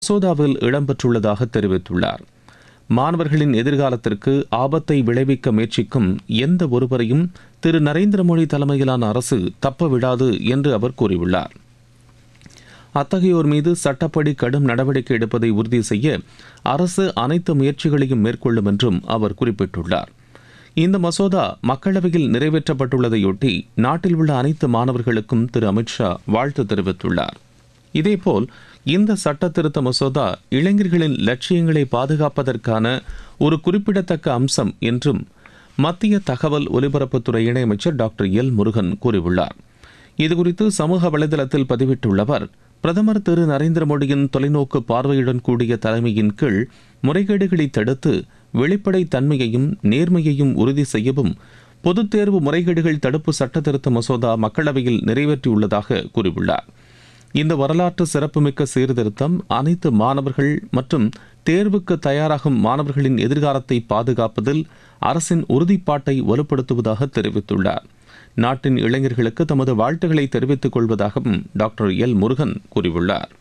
மசோதாவில் இடம்பெற்றுள்ளதாக தெரிவித்துள்ளார் மாணவர்களின் எதிர்காலத்திற்கு ஆபத்தை விளைவிக்க முயற்சிக்கும் எந்த ஒருவரையும் திரு நரேந்திர மோடி தலைமையிலான அரசு தப்ப விடாது என்று அவர் கூறியுள்ளார் அத்தகையோர் மீது சட்டப்படி கடும் நடவடிக்கை எடுப்பதை உறுதி செய்ய அரசு அனைத்து முயற்சிகளையும் மேற்கொள்ளும் என்றும் அவர் குறிப்பிட்டுள்ளார் இந்த மசோதா மக்களவையில் நிறைவேற்றப்பட்டுள்ளதையொட்டி நாட்டில் உள்ள அனைத்து மாணவர்களுக்கும் திரு அமித்ஷா வாழ்த்து தெரிவித்துள்ளார் இதேபோல் இந்த சட்ட திருத்த மசோதா இளைஞர்களின் லட்சியங்களை பாதுகாப்பதற்கான ஒரு குறிப்பிடத்தக்க அம்சம் என்றும் மத்திய தகவல் ஒலிபரப்புத்துறை இணையமைச்சர் டாக்டர் எல் முருகன் கூறியுள்ளார் இதுகுறித்து சமூக வலைதளத்தில் பதிவிட்டுள்ள அவர் பிரதமர் திரு நரேந்திர மோடியின் தொலைநோக்கு பார்வையுடன் கூடிய தலைமையின் கீழ் முறைகேடுகளை தடுத்து வெளிப்படை தன்மையையும் நேர்மையையும் உறுதி செய்யவும் பொதுத் தேர்வு முறைகேடுகள் தடுப்பு சட்ட திருத்த மசோதா மக்களவையில் நிறைவேற்றியுள்ளதாக கூறியுள்ளார் இந்த வரலாற்று சிறப்புமிக்க சீர்திருத்தம் அனைத்து மாணவர்கள் மற்றும் தேர்வுக்கு தயாராகும் மாணவர்களின் எதிர்காலத்தை பாதுகாப்பதில் அரசின் உறுதிப்பாட்டை வலுப்படுத்துவதாக தெரிவித்துள்ளார் நாட்டின் இளைஞர்களுக்கு தமது வாழ்த்துக்களை தெரிவித்துக் கொள்வதாகவும் டாக்டர் எல் முருகன் கூறியுள்ளார்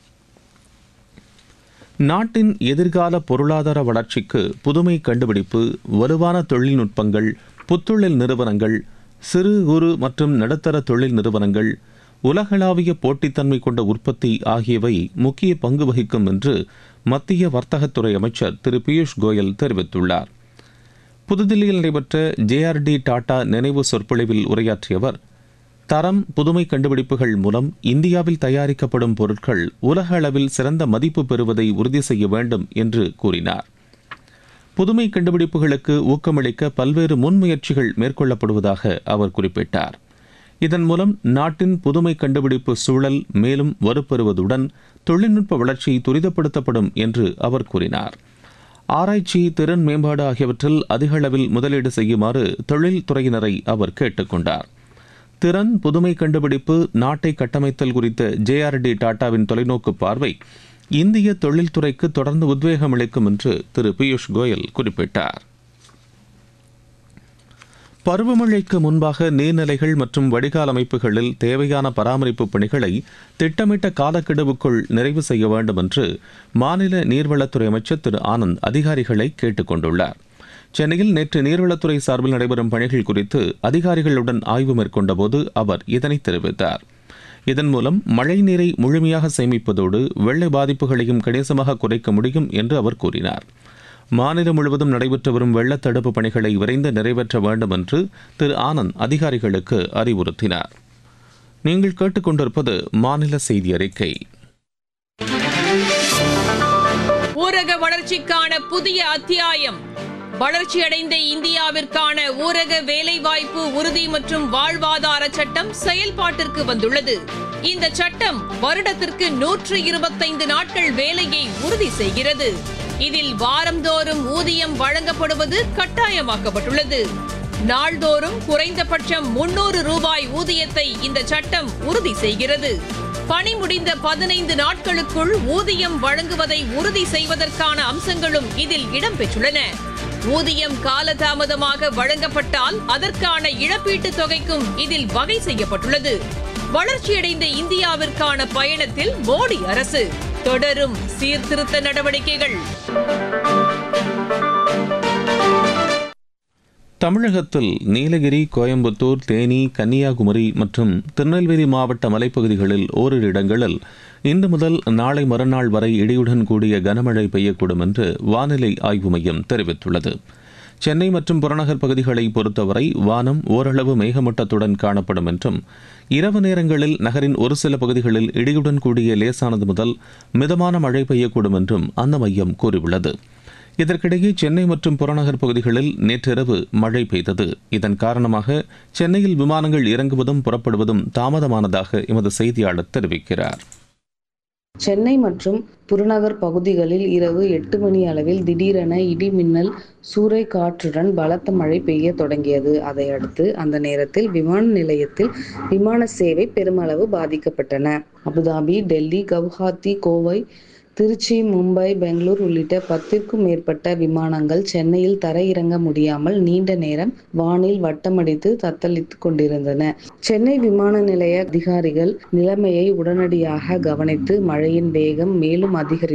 நாட்டின் எதிர்கால பொருளாதார வளர்ச்சிக்கு புதுமை கண்டுபிடிப்பு வலுவான தொழில்நுட்பங்கள் புத்தொழில் நிறுவனங்கள் சிறு குறு மற்றும் நடுத்தர தொழில் நிறுவனங்கள் உலகளாவிய போட்டித்தன்மை கொண்ட உற்பத்தி ஆகியவை முக்கிய பங்கு வகிக்கும் என்று மத்திய வர்த்தகத்துறை அமைச்சர் திரு பியூஷ் கோயல் தெரிவித்துள்ளார் புதுதில்லியில் நடைபெற்ற ஜேஆர்டி டாடா நினைவு சொற்பொழிவில் உரையாற்றிய அவர் தரம் புதுமை கண்டுபிடிப்புகள் மூலம் இந்தியாவில் தயாரிக்கப்படும் பொருட்கள் உலக அளவில் சிறந்த மதிப்பு பெறுவதை உறுதி செய்ய வேண்டும் என்று கூறினார் புதுமை கண்டுபிடிப்புகளுக்கு ஊக்கமளிக்க பல்வேறு முன்முயற்சிகள் மேற்கொள்ளப்படுவதாக அவர் குறிப்பிட்டார் இதன் மூலம் நாட்டின் புதுமை கண்டுபிடிப்பு சூழல் மேலும் வலுப்பெறுவதுடன் தொழில்நுட்ப வளர்ச்சி துரிதப்படுத்தப்படும் என்று அவர் கூறினார் ஆராய்ச்சி திறன் மேம்பாடு ஆகியவற்றில் அதிக அளவில் முதலீடு செய்யுமாறு தொழில் துறையினரை அவர் கேட்டுக்கொண்டார் திறன் புதுமை கண்டுபிடிப்பு நாட்டை கட்டமைத்தல் குறித்த ஜேஆர்டி டாடாவின் தொலைநோக்கு பார்வை இந்திய தொழில்துறைக்கு தொடர்ந்து உத்வேகம் அளிக்கும் என்று திரு பியூஷ் கோயல் குறிப்பிட்டார் பருவமழைக்கு முன்பாக நீர்நிலைகள் மற்றும் வடிகால் அமைப்புகளில் தேவையான பராமரிப்பு பணிகளை திட்டமிட்ட காலக்கெடுவுக்குள் நிறைவு செய்ய வேண்டும் என்று மாநில நீர்வளத்துறை அமைச்சர் திரு ஆனந்த் அதிகாரிகளை கேட்டுக் கொண்டுள்ளார் சென்னையில் நேற்று நீர்வளத்துறை சார்பில் நடைபெறும் பணிகள் குறித்து அதிகாரிகளுடன் ஆய்வு மேற்கொண்டபோது அவர் இதனை தெரிவித்தார் இதன் மூலம் மழைநீரை முழுமையாக சேமிப்பதோடு வெள்ள பாதிப்புகளையும் கணிசமாக குறைக்க முடியும் என்று அவர் கூறினார் மாநிலம் முழுவதும் நடைபெற்று வரும் வெள்ள தடுப்பு பணிகளை விரைந்து நிறைவேற்ற வேண்டும் என்று திரு ஆனந்த் அதிகாரிகளுக்கு அறிவுறுத்தினார் நீங்கள் கேட்டுக்கொண்டிருப்பது மாநில செய்தி அறிக்கை ஊரக வளர்ச்சிக்கான புதிய அத்தியாயம் வளர்ச்சியடைந்த இந்தியாவிற்கான ஊரக வேலைவாய்ப்பு உறுதி மற்றும் வாழ்வாதார சட்டம் செயல்பாட்டிற்கு வந்துள்ளது இந்த சட்டம் வருடத்திற்கு நூற்று இருபத்தைந்து நாட்கள் வேலையை உறுதி செய்கிறது இதில் வாரந்தோறும் ஊதியம் வழங்கப்படுவது கட்டாயமாக்கப்பட்டுள்ளது நாள்தோறும் குறைந்தபட்சம் முன்னூறு ரூபாய் ஊதியத்தை இந்த சட்டம் உறுதி செய்கிறது பணி முடிந்த பதினைந்து நாட்களுக்குள் ஊதியம் வழங்குவதை உறுதி செய்வதற்கான அம்சங்களும் இதில் இடம்பெற்றுள்ளன ஊதியம் காலதாமதமாக வழங்கப்பட்டால் அதற்கான இழப்பீட்டுத் தொகைக்கும் இதில் வகை செய்யப்பட்டுள்ளது வளர்ச்சியடைந்த இந்தியாவிற்கான பயணத்தில் மோடி அரசு தொடரும் சீர்திருத்த நடவடிக்கைகள் தமிழகத்தில் நீலகிரி கோயம்புத்தூர் தேனி கன்னியாகுமரி மற்றும் திருநெல்வேலி மாவட்ட மலைப்பகுதிகளில் ஓரிரு இடங்களில் இன்று முதல் நாளை மறுநாள் வரை இடியுடன் கூடிய கனமழை பெய்யக்கூடும் என்று வானிலை ஆய்வு மையம் தெரிவித்துள்ளது சென்னை மற்றும் புறநகர் பகுதிகளை பொறுத்தவரை வானம் ஓரளவு மேகமூட்டத்துடன் காணப்படும் என்றும் இரவு நேரங்களில் நகரின் ஒரு சில பகுதிகளில் இடியுடன் கூடிய லேசானது முதல் மிதமான மழை பெய்யக்கூடும் என்றும் அந்த மையம் கூறியுள்ளது இதற்கிடையே சென்னை மற்றும் புறநகர் பகுதிகளில் நேற்றிரவு மழை பெய்தது இதன் காரணமாக சென்னையில் விமானங்கள் இறங்குவதும் புறப்படுவதும் தாமதமானதாக எமது செய்தியாளர் தெரிவிக்கிறார் சென்னை மற்றும் புறநகர் பகுதிகளில் இரவு எட்டு மணி அளவில் திடீரென இடி மின்னல் சூறை காற்றுடன் பலத்த மழை பெய்ய தொடங்கியது அதையடுத்து அந்த நேரத்தில் விமான நிலையத்தில் விமான சேவை பெருமளவு பாதிக்கப்பட்டன அபுதாபி டெல்லி கவுஹாத்தி கோவை திருச்சி மும்பை பெங்களூர் உள்ளிட்ட பத்திற்கும் மேற்பட்ட விமானங்கள் சென்னையில் தரையிறங்க முடியாமல் நீண்ட நேரம் வானில் வட்டமடித்து தத்தளித்து கொண்டிருந்தன சென்னை விமான நிலைய அதிகாரிகள் நிலைமையை உடனடியாக கவனித்து மழையின் வேகம் மேலும் அதிகரித்து